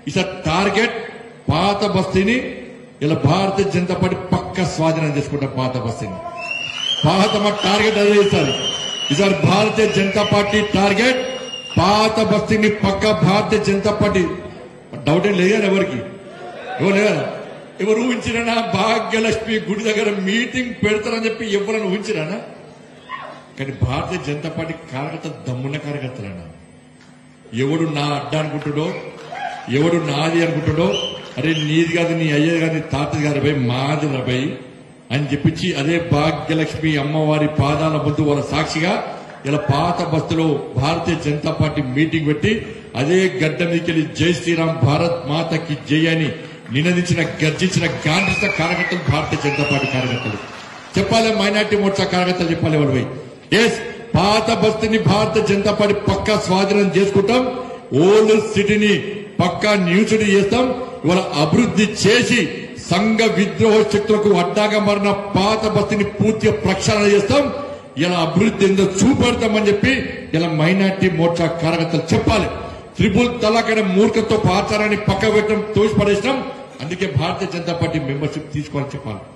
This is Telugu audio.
ఇస్ టార్గెట్ పాత బస్తీని ఇలా భారతీయ జనతా పార్టీ పక్క స్వాధీనం చేసుకుంటాం పాత బస్తీని పాత మా టార్గెట్ అదే ఈసారి ఈసారి భారతీయ జనతా పార్టీ టార్గెట్ పాత బస్తీని పక్క భారతీయ జనతా పార్టీ డౌట్ ఏం లేదు కదా ఎవరికి ఎవరు లేదా ఎవరు ఊహించినా భాగ్యలక్ష్మి గుడి దగ్గర మీటింగ్ పెడతారని చెప్పి ఎవరైనా ఊహించిరానా కానీ భారతీయ జనతా పార్టీ కార్యకర్తలు దమ్మున్న కార్యకర్తలన్నా ఎవడు నా అడ్డ అనుకుంటాడో ఎవడు నాది అనుకుంటాడో అరే నీది కాదు నీ అయ్యేది కాదు నీ తాతది కాదు భయ్ మాది భయ్ అని చెప్పించి అదే భాగ్యలక్ష్మి అమ్మవారి పాదాల ముందు వాళ్ళ సాక్షిగా ఇలా పాత బస్సులో భారతీయ జనతా పార్టీ మీటింగ్ పెట్టి అదే గడ్డ మీదకెళ్లి జై శ్రీరామ్ భారత్ మాతకి జై అని నినదించిన గర్జించిన గాంధిత కార్యకర్తలు భారతీయ జనతా పార్టీ కార్యకర్తలు చెప్పాలి మైనార్టీ మోర్చా కార్యకర్తలు చెప్పాలి వాళ్ళు పోయి ఎస్ పాత బస్తీని భారతీయ జనతా పార్టీ పక్కా స్వాధీనం చేసుకుంటాం ఓల్డ్ సిటీని పక్కా న్యూసిటీ చేస్తాం ఇవాళ అభివృద్ధి చేసి సంఘ విద్రోహ శక్తులకు అడ్డాగా మారిన పాత బస్తీని పూర్తిగా ప్రక్షాళన చేస్తాం ఇలా అభివృద్ధి ఏందో చూపెడతామని చెప్పి ఇలా మైనార్టీ మోర్చా కార్యకర్తలు చెప్పాలి త్రిపుల్ తలాకడ మూర్ఖత్వ ఆచారాన్ని పక్క పెట్టడం తోసి పడేసినాం అందుకే భారతీయ జనతా పార్టీ మెంబర్షిప్ తీసుకోవాలని చెప్పాలి